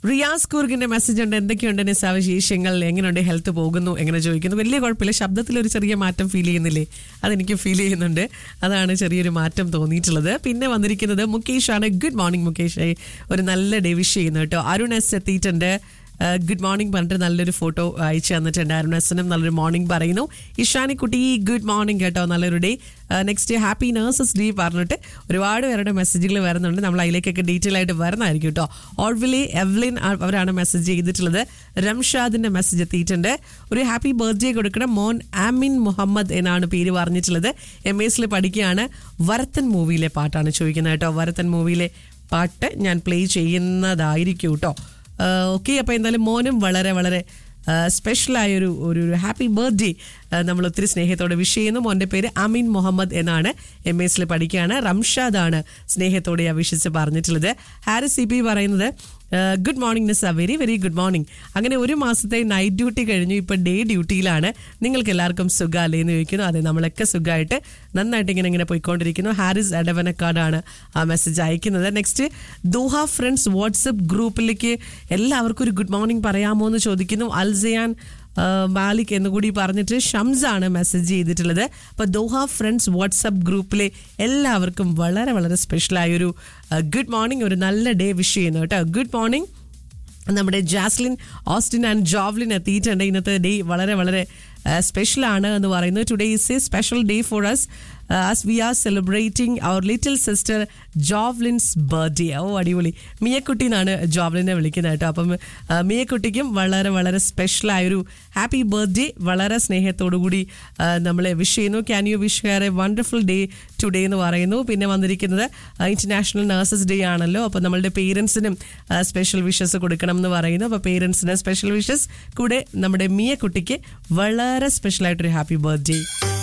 Riyas കൂർഗിന്റെ message ഉണ്ട് എന്തൊക്കെയുണ്ട് നിസാ വിശേഷങ്ങൾ എങ്ങനെയുണ്ട് ഹെൽത്ത് പോകുന്നു എങ്ങനെ ചോദിക്കുന്നു വലിയ കുഴപ്പമില്ല ശബ്ദത്തിൽ ഒരു ചെറിയ മാറ്റം ഫീൽ ചെയ്യുന്നില്ലേ അതെനിക്ക് ഫീൽ ചെയ്യുന്നുണ്ട് അതാണ് ചെറിയൊരു മാറ്റം തോന്നിയിട്ടുള്ളത് പിന്നെ വന്നിരിക്കുന്നത് മുകേഷ് ആണ് ഗുഡ് മോർണിംഗ് മുകേഷ് ഒരു നല്ല ഡേ വിഷ് ചെയ്യുന്നു കേട്ടോ അരുൺ എസ് എത്തിയിട്ടുണ്ട് ഗുഡ് മോർണിംഗ് പറഞ്ഞിട്ട് നല്ലൊരു ഫോട്ടോ അയച്ചു തന്നിട്ടുണ്ട് അരുണസിനും നല്ലൊരു മോർണിംഗ് പറയുന്നു ഇഷാനി കുട്ടി ഗുഡ് മോർണിംഗ് കേട്ടോ നല്ലൊരു day next happy nurses day പറഞ്ഞിട്ട് ഒരുപാട് പേരുടെ മെസ്സേജുകൾ വരുന്നുണ്ട് നമ്മൾ അതിലേക്കൊക്കെ ഡീറ്റെയിൽ ആയിട്ട് വരുന്നതായിരിക്കും കേട്ടോ ഓൾവിലി എവ്ലിൻ ആ- അവരാണ് മെസ്സേജ് ചെയ്തിട്ടുള്ളത് റംഷാദിന്റെ മെസ്സേജ് എത്തിയിട്ടുണ്ട് ഒരു ഹാപ്പി ബർത്ത്ഡേ കൊടുക്കണം മോൻ ആമിൻ മുഹമ്മദ് എന്നാണ് പേര് പറഞ്ഞിട്ടുള്ളത് എം എസിൽ പഠിക്കുകയാണ് വരത്തൻ മൂവിയിലെ പാട്ടാണ് ചോദിക്കുന്നത് കേട്ടോ വരത്തൻ മൂവിയിലെ പാട്ട് ഞാൻ പ്ലേ ചെയ്യുന്നതായിരിക്കും കേട്ടോ ഓക്കെ അപ്പോൾ എന്തായാലും മോനും വളരെ വളരെ സ്പെഷ്യലായ ഒരു ഒരു ഹാപ്പി ബർത്ത്ഡേ നമ്മൾ ഒത്തിരി സ്നേഹത്തോടെ വിഷ് ചെയ്യുന്നു മോൻ്റെ പേര് അമീൻ മുഹമ്മദ് എന്നാണ് എം എസിൽ പഠിക്കുകയാണ് റംഷാദാണ് സ്നേഹത്തോടെ ആ വിഷിച്ച് പറഞ്ഞിട്ടുള്ളത് ഹാരിസ് സി പി പറയുന്നത് good morning Nisa very very good morning അങ്ങനെ ഒരു മാസത്തെ നൈറ്റ് ഡ്യൂട്ടി കഴിഞ്ഞു ഇപ്പം ഡേ ഡ്യൂട്ടിയിലാണ് നിങ്ങൾക്ക് എല്ലാവർക്കും സുഖമല്ലേ എന്ന് ചോദിക്കുന്നു അതെ നമ്മളൊക്കെ സുഖമായിട്ട് നന്നായിട്ട് ഇങ്ങനെ ഇങ്ങനെ പോയിക്കൊണ്ടിരിക്കുന്നു ഹാരിസ് എടവനക്കാടാണ് ആ മെസ്സേജ് അയക്കുന്നത് നെക്സ്റ്റ് ദോഹ ഫ്രണ്ട്സ് വാട്സപ്പ് ഗ്രൂപ്പിലേക്ക് എല്ലാവർക്കും ഒരു ഗുഡ് മോർണിംഗ് പറയാമോ എന്ന് ചോദിക്കുന്നു അൽസയാൻ ആ, മാലിക് എന്നുകൂടി പറഞ്ഞിട്ട് ഷംസാണ് മെസ്സേജ് ചെയ്തിട്ടുള്ളത് അപ്പോൾ ദോഹ ഫ്രണ്ട്സ് വാട്സപ്പ് ഗ്രൂപ്പിലെ എല്ലാവർക്കും വളരെ വളരെ സ്പെഷ്യലായൊരു ഗുഡ് മോർണിംഗ് ഒരു നല്ല ഡേ വിഷ് ചെയ്യുന്നു കേട്ടോ ഗുഡ് മോർണിംഗ് നമ്മുടെ ജാസ്ലിൻ ഓസ്റ്റിൻ ആൻഡ് ജോവ്ലിൻ എത്തിയിട്ടുണ്ട് ഇന്നത്തെ ഡേ വളരെ വളരെ സ്പെഷ്യൽ ആണ് എന്ന് പറയുന്നത് today is a special day for us as we are celebrating our little sister Jovlin's birthday ഓ അടിപൊളി മിയക്കുട്ടി എന്നാണ് ജോവ്ലിനെ വിളിക്കുന്നത് കേട്ടോ അപ്പം ആ, മിയക്കുട്ടിക്കും വളരെ വളരെ സ്പെഷ്യലായൊരു ഹാപ്പി ബർത്ത്ഡേ വളരെ സ്നേഹത്തോടു കൂടി ആ, നമ്മളെ വിഷ് ചെയ്യുന്നു can you wish her a wonderful day today എന്ന് പറയുന്നു പിന്നെ വന്നിരിക്കുന്നത് ഇന്റർനാഷണൽ നഴ്സസ് ഡേ ആണല്ലോ അപ്പോൾ നമ്മളുടെ പേരൻസിനും സ്പെഷ്യൽ വിഷസ് കൊടുക്കണം എന്ന് പറയുന്നു അപ്പോൾ പേരൻസിന് സ്പെഷ്യൽ വിഷസ് കൂടെ നമ്മുടെ മിയ കുട്ടിക്ക് വളരെ സ്പെഷ്യൽ ആയിട്ടൊരു ഹാപ്പി ബർത്ത്ഡേ